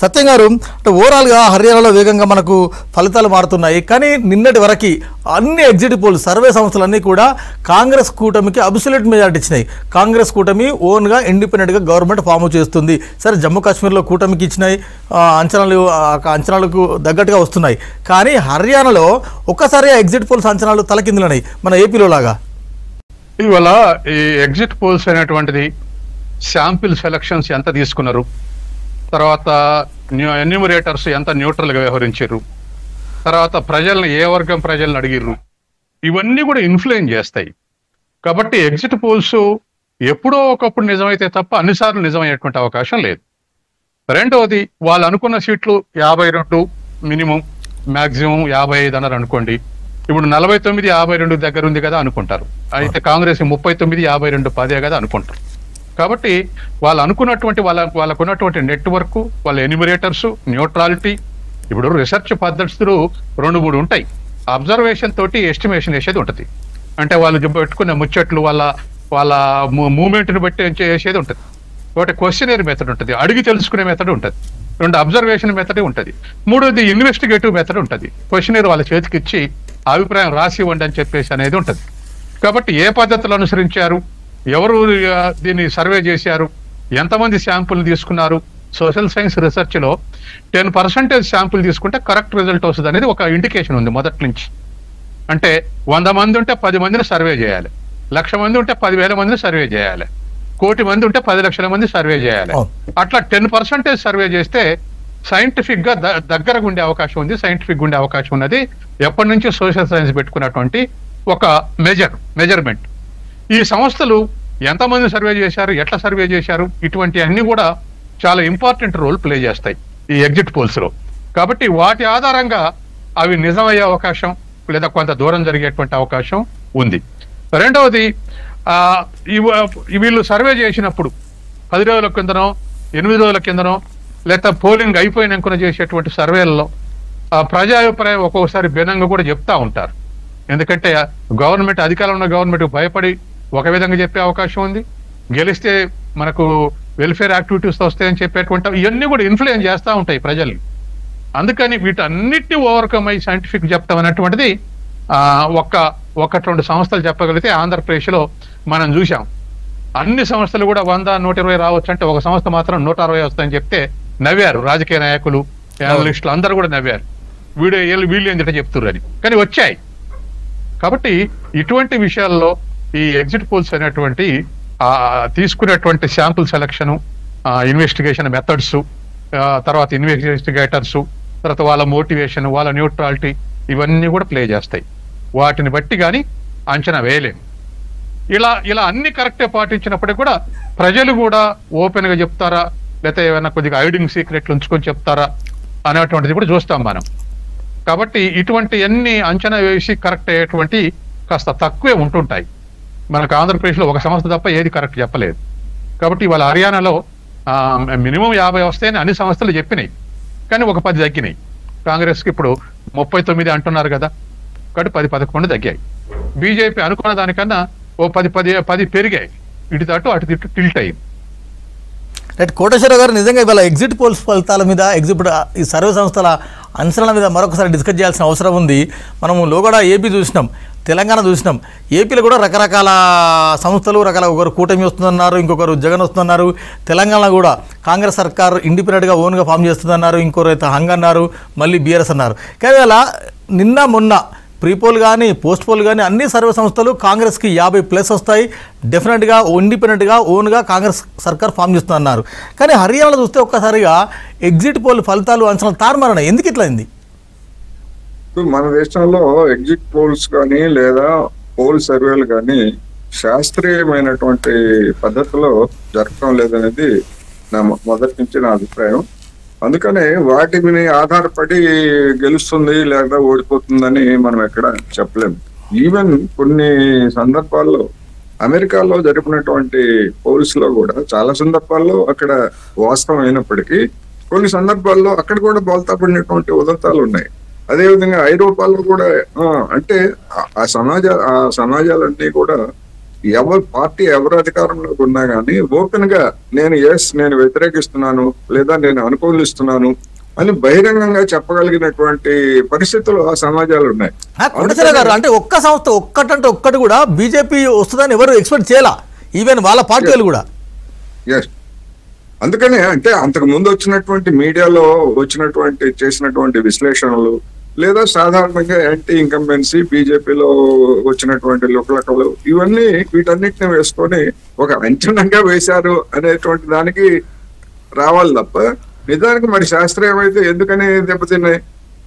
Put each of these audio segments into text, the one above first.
సత్యం గారు అంటే ఓవరాల్గా హర్యానాలో వేగంగా మనకు ఫలితాలు మారుతున్నాయి కానీ నిన్నటి వరకు అన్ని ఎగ్జిట్ పోల్ సర్వే సంస్థలన్నీ కూడా కాంగ్రెస్ కూటమికి అబ్సల్యూట్ మెజార్టీ ఇచ్చినాయి కాంగ్రెస్ కూటమి ఓన్గా ఇండిపెండెంట్గా గవర్నమెంట్ ఫామ్ చేస్తుంది సరే జమ్మూ కాశ్మీర్లో కూటమికి ఇచ్చినాయి ఆ, అంచనాలు ఆ, అంచనాలకు తగ్గట్టుగా వస్తున్నాయి కానీ హర్యానాలో ఒక్కసారి ఎగ్జిట్ పోల్స్ అంచనాలు తలకిందులన్నాయి మన ఏపీలో లాగా ఇవాళ ఈ ఎగ్జిట్ పోల్స్ అనేటువంటిది శాంపిల్ సెలక్షన్స్ ఎంత తీసుకున్నారు తర్వాత ఎన్యూమరేటర్స్ ఎంత న్యూట్రల్ గా వ్యవహరించారు తర్వాత ప్రజల్ని ఏ వర్గం ప్రజల్ని అడిగిర్రు ఇవన్నీ కూడా ఇన్ఫ్లుయెన్స్ చేస్తాయి కాబట్టి ఎగ్జిట్ పోల్స్ ఎప్పుడో ఒకప్పుడు నిజమైతే తప్ప అన్నిసార్లు నిజమయ్యేటువంటి అవకాశం లేదు రెండవది వాళ్ళు అనుకున్న సీట్లు యాభై రెండు మినిమం మాక్సిమం యాభై ఐదు అన్నారు అనుకోండి ఇప్పుడు నలభై తొమ్మిది యాభై రెండు దగ్గర ఉంది కదా అనుకుంటారు అయితే కాంగ్రెస్ ముప్పై తొమ్మిది యాభై రెండు పదే కదా అనుకుంటారు కాబట్టి వాళ్ళు అనుకున్నటువంటి వాళ్ళ వాళ్ళకు ఉన్నటువంటి నెట్వర్క్ వాళ్ళ ఎన్యూమరేటర్స్ న్యూట్రాలిటీ ఇప్పుడు రీసెర్చ్ పద్ధతులు రెండు మూడు ఉంటాయి అబ్జర్వేషన్ తోటి ఎస్టిమేషన్ వేసేది ఉంటుంది అంటే వాళ్ళు జబ్బ- పెట్టుకున్న ముచ్చట్లు వాళ్ళ వాళ్ళ మూమెంట్ని బట్టి ఏం చేసేది ఉంటుంది ఒకటి క్వశ్చనరీ మెథడ్ ఉంటుంది అడిగి తెలుసుకునే మెథడ్ ఉంటుంది రెండు అబ్జర్వేషన్ మెథడ్ ఉంటుంది మూడోది ఇన్వెస్టిగేటివ్ మెథడ్ ఉంటుంది క్వశ్చనరీ వాళ్ళ చేతికి ఇచ్చి అభిప్రాయం రాసి ఇవ్వండి అని చెప్పేసి అనేది ఉంటుంది కాబట్టి ఏ పద్ధతులు అనుసరించారు ఎవరు ఆ, దీన్ని సర్వే చేశారు ఎంతమంది శాంపుల్ తీసుకున్నారు సోషల్ సైన్స్ రీసెర్చ్ లో టెన్ పర్సెంటేజ్ శాంపుల్ తీసుకుంటే కరెక్ట్ రిజల్ట్ వస్తుంది అనేది ఒక ఇండికేషన్ ఉంది మొదటి నుంచి అంటే వంద మంది ఉంటే పది మందిని సర్వే చేయాలి లక్ష మంది ఉంటే పదివేల మందిని సర్వే చేయాలి కోటి మంది ఉంటే పది లక్షల మంది సర్వే చేయాలి అవును. అట్లా టెన్ పర్సెంటేజ్ సర్వే చేస్తే సైంటిఫిక్ గా ద- దగ్గరగా ఉండే అవకాశం ఉంది సైంటిఫిక్ ఉండే అవకాశం ఉన్నది ఎప్పటి నుంచి సోషల్ సైన్స్ పెట్టుకున్నటువంటి ఒక మెజర్ మెజర్మెంట్ ఈ సంస్థలు ఎంతమంది సర్వే చేశారు ఎట్లా సర్వే చేశారు ఇటువంటి అన్ని కూడా చాలా ఇంపార్టెంట్ రోల్ ప్లే చేస్తాయి ఈ ఎగ్జిట్ పోల్స్ లో కాబట్టి వాటి ఆధారంగా అవి నిజమయ్యే అవకాశం లేదా కొంత దూరం జరిగేటువంటి అవకాశం ఉంది రెండవది ఆ, ఇవ- వీళ్ళు సర్వే చేసినప్పుడు పది రోజుల కిందనో ఎనిమిది రోజుల కిందనో లేదా పోలింగ్ అయిపోయినాక చేసేటువంటి సర్వేలలో ఆ ప్రజాభిప్రాయం ఒక్కొక్కసారి భిన్నంగా కూడా చెప్తా ఉంటారు ఎందుకంటే గవర్నమెంట్ అధికారంలో ఉన్న గవర్నమెంట్ భయపడి ఒక విధంగా చెప్పే అవకాశం ఉంది గెలిస్తే మనకు వెల్ఫేర్ యాక్టివిటీస్ వస్తాయని చెప్పేటువంటి ఇవన్నీ కూడా ఇన్ఫ్లుయెన్స్ చేస్తూ ఉంటాయి ప్రజల్ని అందుకని వీటన్నిటిని ఓవర్కమ్ అయ్యి సైంటిఫిక్ చెప్తాం అనేటువంటిది ఆ, ఒక్క ఒకటి రెండు సంస్థలు చెప్పగలిగితే ఆంధ్రప్రదేశ్లో మనం చూసాం అన్ని సంస్థలు కూడా వంద నూట ఇరవై రావచ్చు అంటే ఒక సంస్థ మాత్రం నూట అరవై వస్తాయని చెప్తే నవ్వారు రాజకీయ నాయకులు అనలిస్టులు అందరూ కూడా నవ్వారు వీడు వీళ్ళు వీళ్ళు ఎందుకంటే చెప్తున్నారు కానీ వచ్చాయి కాబట్టి ఇటువంటి విషయాల్లో ఈ ఎగ్జిట్ పోల్స్ అనేటువంటి ఆ, తీసుకునేటువంటి శాంపుల్ సెలక్షన్ ఇన్వెస్టిగేషన్ మెథడ్స్ తర్వాత ఇన్వెస్టిగేటర్స్ తర్వాత వాళ్ళ మోటివేషన్ వాళ్ళ న్యూట్రాలిటీ ఇవన్నీ కూడా ప్లే చేస్తాయి వాటిని బట్టి కానీ అంచనా వేయలేము ఇలా ఇలా అన్ని కరెక్టే పాటించినప్పటికీ కూడా ప్రజలు కూడా ఓపెన్ గా చెప్తారా లేకపోతే ఏమైనా కొద్దిగా ఐడింగ్ సీక్రెట్లు ఉంచుకొని చెప్తారా అనేటువంటిది కూడా చూస్తాం మనం కాబట్టి ఇటువంటి అన్ని అంచనా వేసి కరెక్ట్ అయ్యేటువంటి కాస్త తక్కువే ఉంటుంటాయి మనకు ఆంధ్రప్రదేశ్లో ఒక సంస్థ తప్ప ఏది కరెక్ట్ చెప్పలేదు కాబట్టి ఇవాళ హర్యానాలో మినిమం యాభై వస్తాయని అన్ని సంస్థలు చెప్పినాయి కానీ ఒక పది తగ్గినాయి కాంగ్రెస్కి ఇప్పుడు ముప్పై తొమ్మిది అంటున్నారు కదా కాబట్టి పది పదకొండు తగ్గాయి బీజేపీ అనుకున్న దానికన్నా ఓ పది పది పది పెరిగాయి ఇటు తట్టు అటు తిట్టు టిల్ట్ అయింది రైట్ కోటేశ్వర గారు నిజంగా ఇవాళ ఎగ్జిట్ పోల్స్ ఫలితాల మీద ఎగ్జిట్ ఈ సర్వే సంస్థల అంచనాల మీద మరొకసారి డిస్కస్ చేయాల్సిన అవసరం ఉంది మనము లోగడ ఏపీ చూసినాం తెలంగాణ చూసినాం ఏపీలో కూడా రకరకాల సంస్థలు రకాల ఒకరు కూటమి వస్తుందన్నారు ఇంకొకరు జగన్ వస్తుందన్నారు తెలంగాణ కూడా కాంగ్రెస్ సర్కార్ ఇండిపెండెంట్గా ఓన్గా ఫామ్ చేస్తుందన్నారు ఇంకొకరు అయితే హంగ్ అన్నారు మళ్ళీ బీఆర్ఎస్ అన్నారు కానీ అలా నిన్న మొన్న ప్రీపోల్ కానీ పోస్ట్ పోల్ కానీ అన్ని సర్వే సంస్థలు కాంగ్రెస్కి యాభై ప్లస్ వస్తాయి డెఫినెట్గా ఇండిపెండెంట్గా ఓన్గా కాంగ్రెస్ సర్కార్ ఫామ్ చేస్తున్నారు కానీ హర్యానాలో చూస్తే ఒక్కసారిగా ఎగ్జిట్ పోల్ ఫలితాలు అంచనాలు తారుమారన్నాయి ఎందుకు ఇట్లా అయింది ఇప్పుడు మన దేశంలో ఎగ్జిట్ పోల్స్ కానీ లేదా పోల్ సర్వేలు కానీ శాస్త్రీయమైనటువంటి పద్ధతిలో జరగటం లేదనేది నా మొ- మొదటి నుంచి నా అభిప్రాయం అందుకనే వాటి మీద ఆధారపడి గెలుస్తుంది లేదా ఓడిపోతుందని మనం ఎక్కడ చెప్పలేము ఈవెన్ కొన్ని సందర్భాల్లో అమెరికాలో జరిపినటువంటి పోల్స్ లో కూడా చాలా సందర్భాల్లో అక్కడ వాస్తవం అయినప్పటికీ కొన్ని సందర్భాల్లో అక్కడ కూడా బోల్తా పడినటువంటి ఉదంతాలు ఉన్నాయి అదేవిధంగా ఐరోపాలో కూడా ఆ, అంటే ఆ- ఆ సమాజ ఆ సమాజాలన్నీ కూడా ఎవరు పార్టీ ఎవరు అధికారంలోకి ఉన్నా కానీ ఓపెన్ గా నేను ఎస్ నేను వ్యతిరేకిస్తున్నాను లేదా నేను అనుకూలిస్తున్నాను అని బహిరంగంగా చెప్పగలిగినటువంటి పరిస్థితులు ఆ సమాజాలు ఉన్నాయి ఆ, కోటేశ్వర గారు అంటే ఒక్క సంస్థ ఒక్కటంటే ఒక్కటి కూడా బీజేపీ వస్తుందని ఎవరు ఎక్స్పెక్ట్ చేయాల ఈవెన్ వాళ్ళ పార్టీలు కూడా ఎస్ అందుకనే అంటే అంతకు ముందు వచ్చినటువంటి మీడియాలో వచ్చినటువంటి చేసినటువంటి విశ్లేషణలు లేదా సాధారణంగా యాంటీ ఇన్కంబెన్సీ బీజేపీలో వచ్చినటువంటి లుకలకలు ఇవన్నీ వీటన్నిటిని వేసుకొని ఒక అంచనంగా వేశారు అనేటువంటి దానికి రావాలి తప్ప నిజానికి మరి శాస్త్రీయం అయితే ఎందుకని దెబ్బతిన్నాయి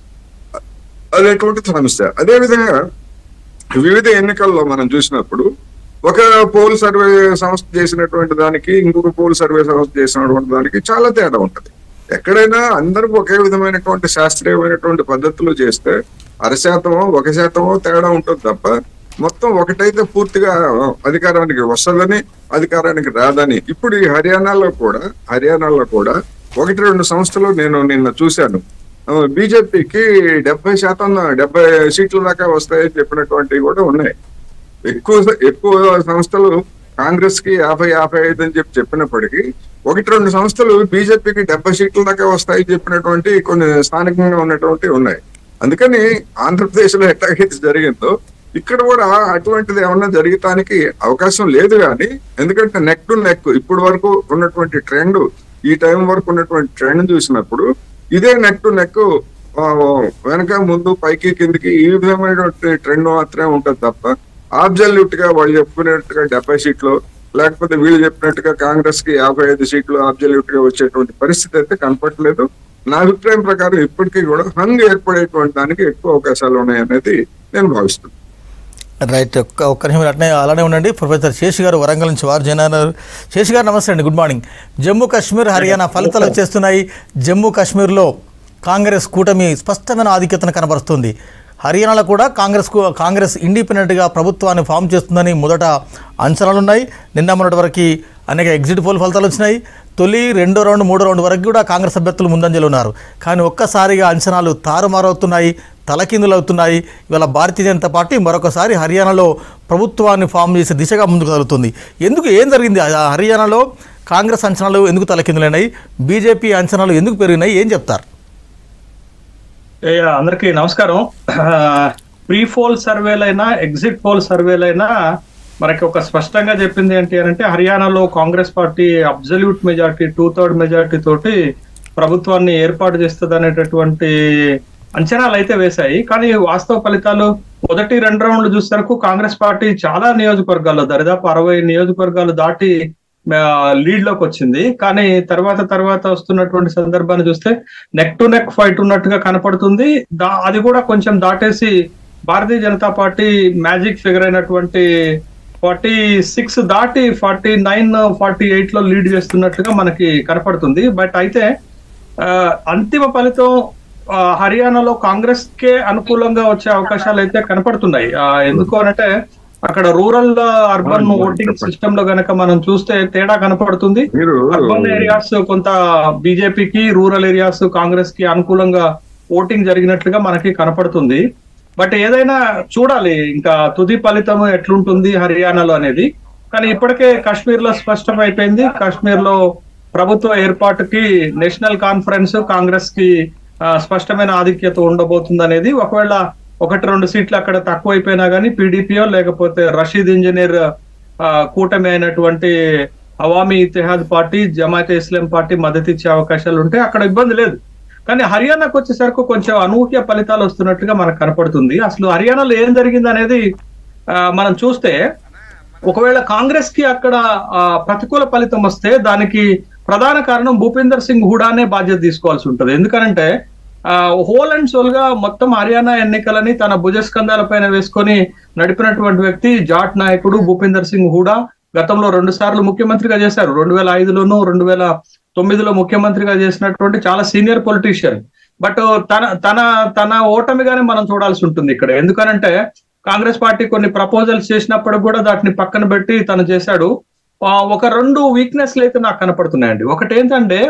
అనేటువంటి సమస్య అదేవిధంగా వివిధ ఎన్నికల్లో మనం చూసినప్పుడు ఒక పోల్ సర్వే సంస్థ చేసినటువంటి దానికి ఇంకొక పోల్ సర్వే సంస్థ చేసినటువంటి దానికి చాలా తేడా ఉంటది ఎక్కడైనా అందరూ ఒకే విధమైనటువంటి శాస్త్రీయమైనటువంటి పద్ధతులు చేస్తే అర శాతమో ఒక శాతమో తేడా ఉంటుంది తప్ప మొత్తం ఒకటైతే పూర్తిగా అధికారానికి వస్తుందని అధికారానికి రాదని ఇప్పుడు ఈ హర్యానాలో కూడా హర్యానాలో కూడా ఒకటి రెండు సంస్థలు నేను నిన్న చూశాను బీజేపీకి డెబ్బై శాతం డెబ్బై సీట్ల దాకా వస్తాయని చెప్పినటువంటివి కూడా ఉన్నాయి ఎక్కువ ఎక్కువ సంస్థలు కాంగ్రెస్ కి యాభై యాభై ఐదు అని చెప్పి చెప్పినప్పటికీ ఒకటి రెండు సంస్థలు బీజేపీకి డెబ్బై సీట్ల దాకా వస్తాయని చెప్పినటువంటి కొన్ని స్థానికంగా ఉన్నటువంటి ఉన్నాయి అందుకని ఆంధ్రప్రదేశ్ లో ఎట్లాగైతే జరిగిందో ఇక్కడ కూడా అటువంటిది ఏమన్నా జరగటానికి అవకాశం లేదు కానీ ఎందుకంటే నెక్ టు నెక్ ఇప్పటి వరకు ఉన్నటువంటి ట్రెండ్ ఈ టైం వరకు ఉన్నటువంటి ట్రెండ్ చూసినప్పుడు ఇదే నెక్ టు నెక్ వెనక ముందు పైకి కిందికి ఈ విధమైనటువంటి ట్రెండ్ మాత్రమే ఉంటుంది తప్ప ఆబ్జల్యూట్ గా వాళ్ళు చెప్పుకునేట్టుగా డెబ్బై సీట్లు లేకపోతే వీళ్ళు చెప్పినట్టుగా కాంగ్రెస్ కి యాభై ఐదు సీట్లు ఆబ్జల్యూట్ గా వచ్చేటువంటి పరిస్థితి అయితే కనపట్లేదు నా అభిప్రాయం ప్రకారం ఇప్పటికీ కూడా హంగ్ ఏర్పడేటువంటి దానికి ఎక్కువ అవకాశాలు ఉన్నాయనేది నేను భావిస్తున్నాను రైట్ ఒక్క ఒక్క నిమిషం అట్నే అలానే ఉండండి ప్రొఫెసర్ శేషి గారు వరంగల్ నుంచి వారు జనారు శేషి గారు నమస్తే అండి గుడ్ మార్నింగ్ జమ్మూ కాశ్మీర్ హర్యానా ఫలితాలు వచ్చేస్తున్నాయి జమ్మూ కాశ్మీర్లో కాంగ్రెస్ కూటమి స్పష్టమైన ఆధిక్యతను కనబరుస్తుంది హర్యానాలో కూడా కాంగ్రెస్ కాంగ్రెస్ ఇండిపెండెంట్గా ప్రభుత్వాన్ని ఫామ్ చేస్తుందని మొదట అంచనాలు ఉన్నాయి నిన్న మొన్నటి వరకు అనేక ఎగ్జిట్ పోల్ ఫలితాలు వచ్చినాయి తొలి రెండో రౌండ్ మూడో రౌండ్ వరకు కూడా కాంగ్రెస్ అభ్యర్థులు ముందంజలు ఉన్నారు కానీ ఒక్కసారిగా అంచనాలు తారుమారవుతున్నాయి తలకిందులవుతున్నాయి ఇవాళ భారతీయ జనతా పార్టీ మరొకసారి హర్యానాలో ప్రభుత్వాన్ని ఫామ్ చేసే దిశగా ముందుకు కదులుతుంది ఎందుకు ఏం జరిగింది ఆ హర్యానాలో కాంగ్రెస్ అంచనాలు ఎందుకు తలకిందులైనాయి బీజేపీ అంచనాలు ఎందుకు పెరిగినాయి ఏం చెప్తారు ఏ, అందరికీ నమస్కారం ప్రీ పోల్ సర్వేలైనా ఎగ్జిట్ పోల్ సర్వేలైనా మనకి ఒక స్పష్టంగా చెప్పింది ఏంటి అని అంటే హర్యానాలో Congress party absolute majority two third majority తోటి ప్రభుత్వాన్ని ఏర్పాటు చేస్తుంది అనేటటువంటి అంచనాలు అయితే వేశాయి కానీ వాస్తవ ఫలితాలు మొదటి రెండు రౌండ్లు చూసేసరికి కాంగ్రెస్ పార్టీ చాలా నియోజకవర్గాల్లో దరిదాపు అరవై నియోజకవర్గాలు దాటి లీడ్ లోకి వచ్చింది కానీ తర్వాత తర్వాత వస్తున్నటువంటి సందర్భాన్ని చూస్తే నెక్ టు నెక్ ఫైట్ ఉన్నట్టుగా కనపడుతుంది దా- అది కూడా కొంచెం దాటేసి Bharatiya Janata party magic figure అయినటువంటి ఫార్టీ సిక్స్ దాటి ఫార్టీ నైన్ ఫార్టీ ఎయిట్ లో లీడ్ చేస్తున్నట్లుగా మనకి కనపడుతుంది బట్ అయితే ఆ, అంతిమ ఫలితం ఆ, హర్యానాలో కాంగ్రెస్ కే అనుకూలంగా వచ్చే అవకాశాలు అయితే కనపడుతున్నాయి ఆ, ఎందుకు అనంటే అక్కడ రూరల్ అర్బన్ అవును, ఓటింగ్ చెప్పండి. సిస్టమ్ లో గనక మనం చూస్తే తేడా కనపడుతుంది మీరు అర్బన్ ఏరియాస్ కొంత బీజేపీకి రూరల్ ఏరియాస్ కాంగ్రెస్ కి అనుకూలంగా ఓటింగ్ జరిగినట్లుగా మనకి కనపడుతుంది బట్ ఏదైనా చూడాలి ఇంకా తుది ఫలితం ఎట్లుంటుంది హర్యానాలో అనేది కానీ ఇప్పటికే కాశ్మీర్ లో స్పష్టం అయిపోయింది కాశ్మీర్ లో ప్రభుత్వ ఏర్పాటుకి నేషనల్ కాన్ఫరెన్స్ కాంగ్రెస్ కి ఆ, స్పష్టమైన ఆధిక్యత ఉండబోతుంది అనేది ఒకవేళ ఒకటి రెండు సీట్లు అక్కడ తక్కువ అయిపోయినా కానీ పీడీపీఓ లేకపోతే రషీద్ ఇంజనీర్ ఆ, కూటమి అయినటువంటి అవామీ ఇతిహాద్ పార్టీ జమాతే ఇస్లాం పార్టీ మద్దతు ఇచ్చే అవకాశాలు ఉంటే అక్కడ ఇబ్బంది లేదు కానీ హర్యానాకు వచ్చేసరికి కొంచెం అనూహ్య ఫలితాలు వస్తున్నట్టుగా మనకు కనపడుతుంది అసలు హర్యానాలో ఏం జరిగింది అనేది ఆ, మనం చూస్తే ఒకవేళ కాంగ్రెస్ కి అక్కడ ఆ, ప్రతికూల ఫలితం వస్తే దానికి ప్రధాన కారణం భూపీందర్ సింగ్ హుడానే బాధ్యత తీసుకోవాల్సి ఉంటుంది ఎందుకంటే హోల్ అండ్ సోల్ గా మొత్తం హర్యానా ఎన్నికలని తన భుజస్కంధాల పైన వేసుకొని నడిపినటువంటి వ్యక్తి జాట్ నాయకుడు భూపీందర్ సింగ్ హుడా గతంలో రెండు సార్లు ముఖ్యమంత్రిగా చేశారు రెండు వేల ఐదులోను రెండు వేల తొమ్మిదిలో ముఖ్యమంత్రిగా చేసినటువంటి చాలా సీనియర్ పొలిటీషియన్ బట్ తన తన తన ఓటమిగానే మనం చూడాల్సి ఉంటుంది ఇక్కడ ఎందుకనంటే కాంగ్రెస్ పార్టీ కొన్ని ప్రపోజల్స్ చేసినప్పుడు కూడా దాటిని పక్కన పెట్టి తను చేశాడు ఆ, ఒక రెండు వీక్నెస్లు అయితే నాకు కనపడుతున్నాయండి ఒకటి ఏంటంటే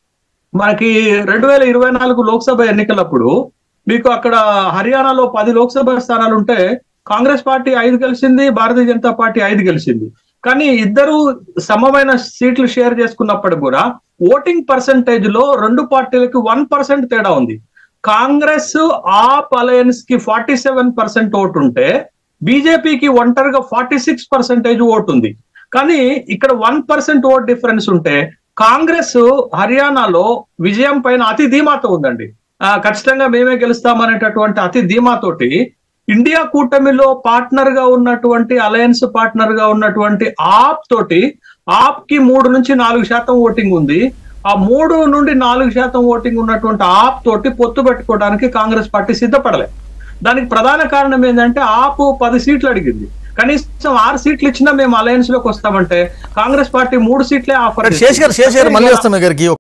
మనకి రెండు వేల ఇరవై నాలుగు లోక్సభ ఎన్నికలప్పుడు మీకు అక్కడ హర్యానాలో పది లోక్సభ స్థానాలు ఉంటే కాంగ్రెస్ పార్టీ ఐదు గెలిచింది భారతీయ జనతా పార్టీ ఐదు గెలిచింది కానీ ఇద్దరు సమమైన సీట్లు షేర్ చేసుకున్నప్పుడు కూడా ఓటింగ్ పర్సంటేజ్ లో రెండు పార్టీలకి వన్ పర్సెంట్ తేడా ఉంది కాంగ్రెస్ ఆప్ అలయన్స్ కి ఫార్టీ సెవెన్ పర్సెంట్ ఓటు ఉంటే బీజేపీకి ఒంటరిగా ఫార్టీ సిక్స్ పర్సెంటేజ్ ఓటు ఉంది కానీ ఇక్కడ వన్ పర్సెంట్ ఓట్ డిఫరెన్స్ ఉంటే కాంగ్రెస్ హర్యానాలో విజయం పైన అతి ధీమాతో ఉందండి ఆ, ఖచ్చితంగా మేమే గెలుస్తామనేటటువంటి అతి ధీమాతోటి ఇండియా కూటమిలో పార్ట్నర్ గా ఉన్నటువంటి అలయన్స్ పార్ట్నర్ గా ఉన్నటువంటి ఆప్ తోటి ఆప్ కి మూడు నుంచి నాలుగు శాతం ఓటింగ్ ఉంది ఆ మూడు నుండి నాలుగు శాతం ఓటింగ్ ఉన్నటువంటి ఆప్ తోటి పొత్తు పెట్టుకోవడానికి కాంగ్రెస్ పార్టీ సిద్ధపడలే దానికి ప్రధాన కారణం ఏంటంటే ఆపు పది సీట్లు అడిగింది కనీసం ఆరు సీట్లు ఇచ్చినా మేము అలయన్స్ లోకి వస్తామంటే కాంగ్రెస్ పార్టీ మూడు సీట్లే ఆఫర్ శేష్ గారు శేష్ గారు మళ్ళీ వస్తాం మీ దగ్గరికి